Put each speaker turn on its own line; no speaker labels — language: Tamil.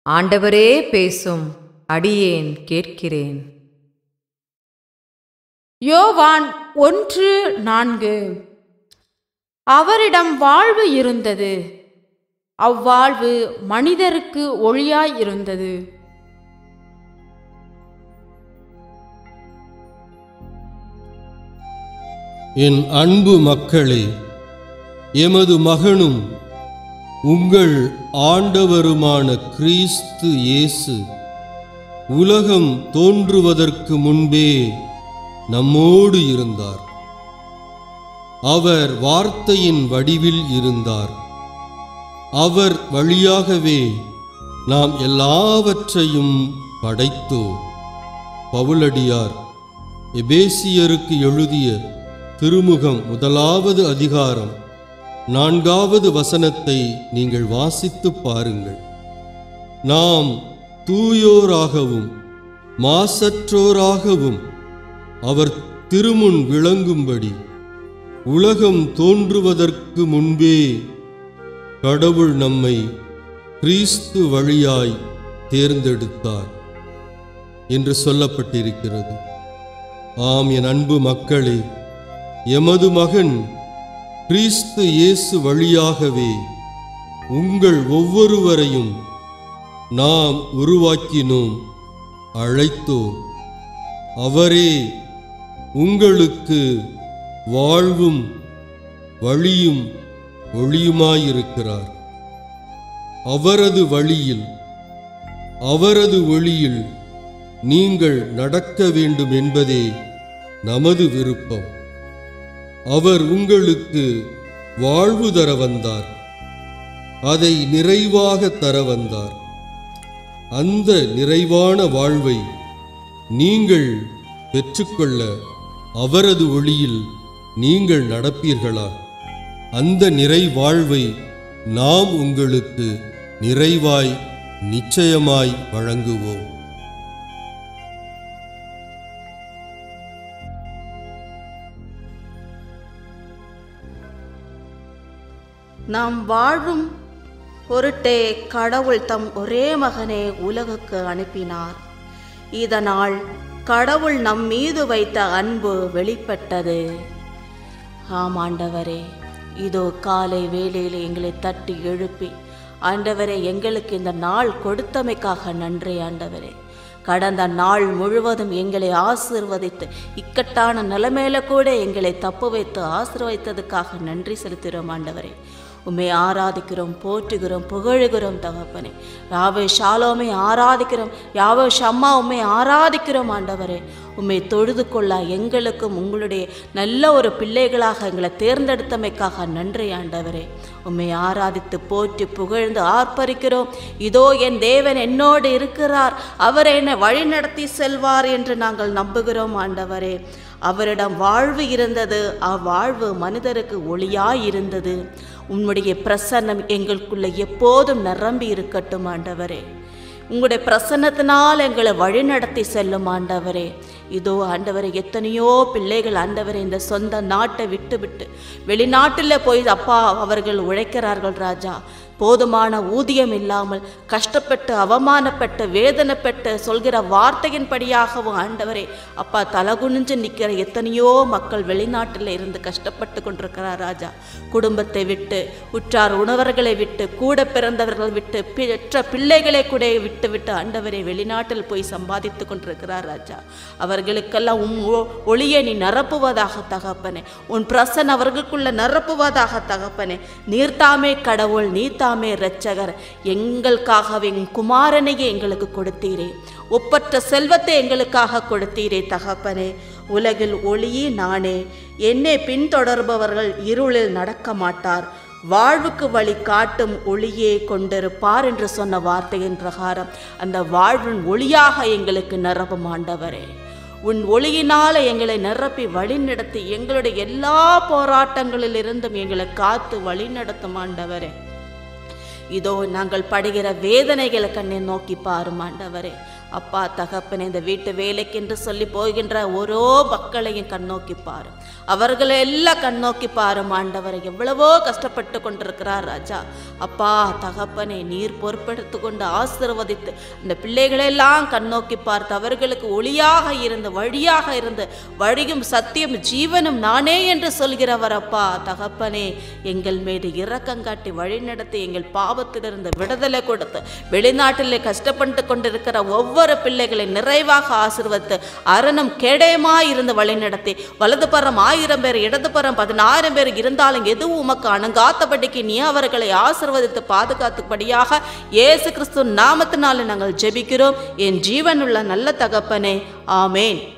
ஆண்டவரே பேசும் அடியேன் கேட்கிறேன்
யோவான் ஒன்று நான்கு அவரிடம் வாழ்வு இருந்தது அவ்வாழ்வு மனிதருக்கு ஒளியாய் இருந்தது
என் அன்பு மக்களே எமது மகனும் உங்கள் ஆண்டவருமான கிறிஸ்து இயேசு உலகம் தோன்றுவதற்கு முன்பே நம்மோடு இருந்தார் அவர் வார்த்தையின் வடிவில் இருந்தார் அவர் வழியாகவே நாம் எல்லாவற்றையும் படைத்தோம் பவுலடியார் எபேசியருக்கு எழுதிய திருமுகம் முதலாவது அதிகாரம் நான்காவது வசனத்தை நீங்கள் வாசித்துப் பாருங்கள் நாம் தூயோராகவும் மாசற்றோராகவும் அவர் திருமுன் விளங்கும்படி உலகம் தோன்றுவதற்கு முன்பே கடவுள் நம்மை கிறிஸ்து வழியாய் தேர்ந்தெடுத்தார் என்று சொல்லப்பட்டிருக்கிறது ஆம் என் அன்பு மக்களே எமது மகன் கிறிஸ்து இயேசு வழியாகவே உங்கள் ஒவ்வொருவரையும் நாம் உருவாக்கினோம் அழைத்தோம் அவரே உங்களுக்கு வாழ்வும் வழியும் ஒளியுமாயிருக்கிறார் அவரது வழியில் அவரது ஒளியில் நீங்கள் நடக்க வேண்டும் என்பதே நமது விருப்பம் அவர் உங்களுக்கு வாழ்வு தர வந்தார் அதை நிறைவாக தர வந்தார் அந்த நிறைவான வாழ்வை நீங்கள் பெற்றுக்கொள்ள அவரது ஒளியில் நீங்கள் நடப்பீர்களா அந்த நிறைவாழ்வை நாம் உங்களுக்கு நிறைவாய் நிச்சயமாய் வழங்குவோம்
நாம் வாழும் பொருட்டே கடவுள் தம் ஒரே மகனை உலகுக்கு அனுப்பினார் இதனால் கடவுள் நம் மீது வைத்த அன்பு வெளிப்பட்டது ஆம் ஆண்டவரே இதோ காலை வேளையில் எங்களை தட்டி எழுப்பி ஆண்டவரே எங்களுக்கு இந்த நாள் கொடுத்தமைக்காக நன்றி ஆண்டவரே கடந்த நாள் முழுவதும் எங்களை ஆசீர்வதித்து இக்கட்டான நிலைமையில கூட எங்களை தப்பு வைத்து ஆசீர்வதித்ததுக்காக நன்றி செலுத்துகிறோம் ஆண்டவரே உம்மை ஆராதிக்கிறோம் போற்றுகிறோம் புகழுகிறோம் தகப்பனே யாவை ஷாலோமை ஆராதிக்கிறோம் யாவை ஷம்மா உம்மை ஆராதிக்கிறோம் ஆண்டவரே உம்மை தொழுது கொள்ள எங்களுக்கும் உங்களுடைய நல்ல ஒரு பிள்ளைகளாக எங்களை தேர்ந்தெடுத்தமைக்காக நன்றி ஆண்டவரே உம்மை ஆராதித்து போற்றி புகழ்ந்து ஆர்ப்பரிக்கிறோம் இதோ என் தேவன் என்னோடு இருக்கிறார் அவர் என்னை வழி நடத்தி செல்வார் என்று நாங்கள் நம்புகிறோம் ஆண்டவரே அவரிடம் வாழ்வு இருந்தது அவ்வாழ்வு மனிதருக்கு ஒளியாய் இருந்தது உம்முடைய பிரசன்னம் எங்களுக்குள்ள எப்போதும் நிரம்பி இருக்கட்டும் ஆண்டவரே உங்களுடைய பிரசன்னத்தினால் எங்களை வழிநடத்தி செல்லும் ஆண்டவரே இதோ ஆண்டவரே எத்தனையோ பிள்ளைகள் ஆண்டவரே இந்த சொந்த நாட்டை விட்டு விட்டு வெளிநாட்டில் போய் அப்பா அவர்கள் உழைக்கிறார்கள் ராஜா போதுமான ஊதியம் இல்லாமல் கஷ்டப்பட்டு அவமானப்பட்டு வேதனைப்பட்டு சொல்கிற வார்த்தையின்படியாகவும் ஆண்டவரே அப்பா தலகுனிஞ்சு நிற்கிற எத்தனையோ மக்கள் வெளிநாட்டில் இருந்து கஷ்டப்பட்டு கொண்டிருக்கிறார் ராஜா குடும்பத்தை விட்டு உற்றார் உணவர்களை விட்டு கூட பிறந்தவர்கள் விட்டு பெற்ற பிள்ளைகளை கூட விட்டு விட்டு ஆண்டவரை வெளிநாட்டில் போய் சம்பாதித்து கொண்டிருக்கிறார் ராஜா அவர்களுக்கெல்லாம் உன் ஒ- ஒளியை நீ நிரப்புவதாக தகப்பனே உன் பிரசன் அவர்களுக்குள்ள நிரப்புவதாக தகப்பனே நீர்த்தாமே கடவுள் நீர்த்தாமே இரட்சகர் எங்களுக்காகவே என் குமாரனையே எங்களுக்கு கொடுத்தீரே ஒப்பற்ற செல்வத்தை எங்களுக்காக கொடுத்தீரே தகப்பனே உலகில் ஒளியே நானே என்னை பின்தொடர்பவர்கள் இருளில் நடக்க மாட்டார் வாழ்வுக்கு வழி காட்டும் ஒளியே கொண்டிருப்பார் என்று சொன்ன வார்த்தையின் பிரகாரம் அந்த வாழ்வின் ஒளியாக எங்களுக்கு நிரப்பும் ஆண்டவரே உன் ஒளியினால எங்களை நிரப்பி வழிநடத்தி எங்களுடைய எல்லா போராட்டங்களிலிருந்தும் எங்களை காத்து வழிநடத்தும் ஆண்டவரே இதோ நாங்கள் படுகிற வேதனைகளை கண்ணை நோக்கி பாரும் ஆண்டவரே அப்பா தகப்பனே இந்த வீட்டு வேலைக்கென்று சொல்லி போகின்ற ஓரோ மக்களையும் கண்ணோக்கி பாரு அவர்களை எல்லாம் கண்ணோக்கி பாரும் ஆண்டவரை எவ்வளவோ கஷ்டப்பட்டு கொண்டிருக்கிறார் ராஜா அப்பா தகப்பனே நீர் பொறுப்பெடுத்து கொண்டு ஆசீர்வதித்து இந்த பிள்ளைகளெல்லாம் கண்ணோக்கி பார்த்து அவர்களுக்கு ஒளியாக இருந்து வழியாக இருந்து வழியும் சத்தியம் ஜீவனும் நானே என்று சொல்கிறவர் அப்பா தகப்பனே எங்கள் மீது இரக்கம் காட்டி வழிநடத்தி எங்கள் பாவத்திலிருந்து விடுதலை கொடுத்து வெளிநாட்டிலே கஷ்டப்பட்டு கொண்டிருக்கிற ஒவ்வொரு பிள்ளைகளை நிறைவாக ஆசிர்வத்து அரணம் கேடயமாய் இருந்து வழிநடத்தி வலதுபுறம் ஆயிரம் பேர் இடதுபுறம் பதினாயிரம் பேர் இருந்தாலும் எதுவும் உமக்கு அணுகாத்தபடிக்கு நீ அவர்களை ஆசிர்வதித்து பாதுகாத்துபடியாக இயேசு கிறிஸ்து நாமத்தினால நாங்கள் ஜெபிக்கிறோம் என் ஜீவனுள்ள நல்ல தகப்பனே ஆமேன்